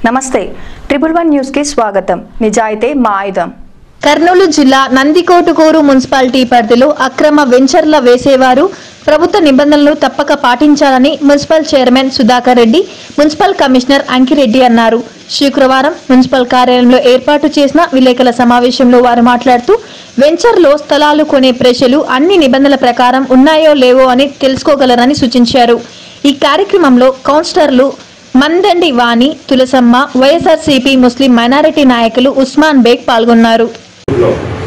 నమస్తే triple one న్యూస్కి స్వాగతం నిజాయితీ మా ఆయుధం కర్నూలు జిల్లా నందికోటుకూరు మున్సిపాలిటీ పరిధిలో అక్రమ వెంచర్ల వేసేవారు ప్రభుత్వ నిబంధనలు తప్పక పాటించాలని municipal chairman Sudhakar Reddy municipal commissioner Ankireddy అన్నారు శుక్రవారం మున్సిపల్ కార్యాలయంలో ఏర్పాటు చేసిన విలేకరుల సమావేశంలో వారు మాట్లాడుతూ వెంచర్లో స్థలాలు కొనే ప్రజలు అన్ని నిబంధనల ప్రకారం ఉన్నాయో లేవో అని తెలుసుకోగలరని సూచించారు ఈ కార్యక్రమంలో కౌన్సిలర్లు మందండి వాణి తులసమ్మ వైఎస్ఆర్సీపీ ముస్లిం మైనారిటీ నాయకులు ఉస్మాన్ బేగ్ పాల్గొన్నారు లో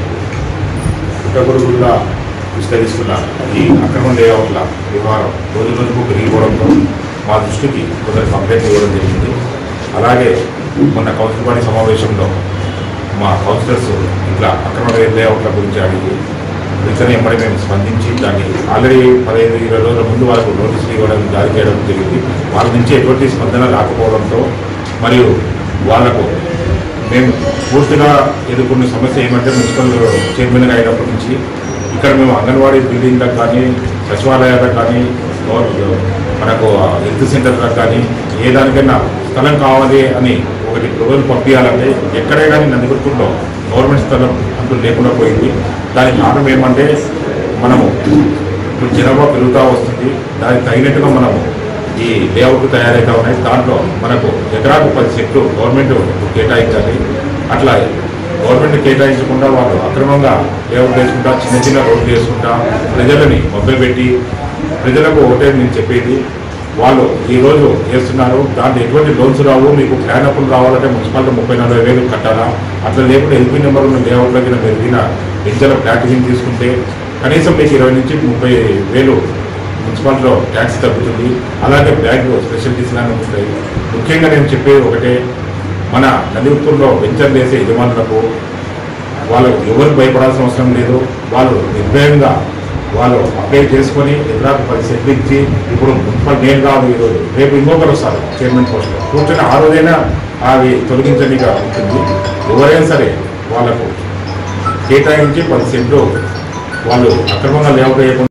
పుట్టగొడుగుల్లా విస్తరిస్తున్న ఈ అక్రమ లేఅవుట్ల వ్యవహారం రోజు రోజుకు పెరిగిపోవడంతో మా దృష్టికి కొందరు కంప్లైంట్ ఇవ్వడం జరిగింది అలాగే మొన్న కౌన్సిల్ బాడీ సమావేశంలో మా కౌన్సిలర్స్ ఇట్లా అక్రమ లేఅవుట్ల గురించి అడిగి వెంటనే ఎమ్మడి మేము స్పందించి దాన్ని ఆల్రెడీ పదహైదు ఇరవై రోజుల ముందు వాళ్ళకు నోటీసులు ఇవ్వడం జారీ చేయడం జరిగింది వాళ్ళ నుంచి ఎటువంటి స్పందన రాకపోవడంతో మరియు వాళ్లకు మేము పూర్తిగా ఎదుర్కొన్న సమస్య ఏమంటే మున్సిపల్ చైర్మన్గా అయినప్పటి నుంచి ఇక్కడ మేము అంగన్వాడీ బిల్డింగ్లకు కానీ సచివాలయాలకు కానీ గవర్- మనకు హెల్త్ సెంటర్లకు కానీ ఏ దానికైనా స్థలం కావాలి అని ఒకటి ప్రజలు పంపించాలంటే ఎక్కడే కానీ నందిగుర్తుల్లో గవర్నమెంట్ స్థలం అంటూ లేకుండా పోయింది దానికి కారణం ఏమంటే మనము ఇప్పుడు జనాభా పెరుగుతూ వస్తుంది దానికి తగినట్టుగా మనము ఈ లేఅవుట్ తయారైతా ఉన్నాయి దాంట్లో మనకు ఎకరాకు పది సెట్లు గవర్నమెంట్ కేటాయించాలి అట్లా గవర్నమెంట్ కేటాయించకుండా వాళ్ళు అక్రమంగా లేఅవుట్ వేసుకుంటా చిన్న చిన్న రోడ్లు వేసుకుంటా ప్రజలని పెట్టి ప్రజలకు ఒకటే నేను చెప్పేది వాళ్ళు ఈ రోజు చేస్తున్నారు దాంట్లో ఎటువంటి లోన్స్ రావు మీకు ప్లాన్ అప్పులు రావాలంటే మున్సిపాలిటీ ముప్పై నలభై వేలు కట్టాలా అట్లా లేకుండా ఎల్పీ నెంబర్ ఉన్న లేఅవుట్లకి మెరుగిన పెంచల ప్లాటింగ్ తీసుకుంటే కనీసం మీకు ఇరవై నుంచి ముప్పై వేలు మున్సిపాలిటీలో ట్యాక్స్ తగ్గుతుంది అలాగే బ్యాంక్ స్పెషలిటీస్ లాగా ఉంటాయి ముఖ్యంగా నేను చెప్పేది ఒకటే మన నదిపురంలో వెంచర్ చేసే యజమానులకు వాళ్ళు ఎవరు భయపడాల్సిన అవసరం లేదు వాళ్ళు నిర్భయంగా వాళ్ళు అప్లై చేసుకొని ఎదురాకు పది సెట్లు ఇచ్చి ఇప్పుడు మున్సిపల్ నేను కాదు ఈరోజు రేపు ఇంకొకరు వస్తారు చైర్మన్ పోస్ట్లో కూర్చొని ఆ రోజైనా అవి తొలగించనిగా ఉంటుంది ఎవరైనా సరే వాళ్ళకు కేటాయించి పది సెంట్లు వాళ్ళు అక్రమంగా లేఅవుట్ చేయకుండా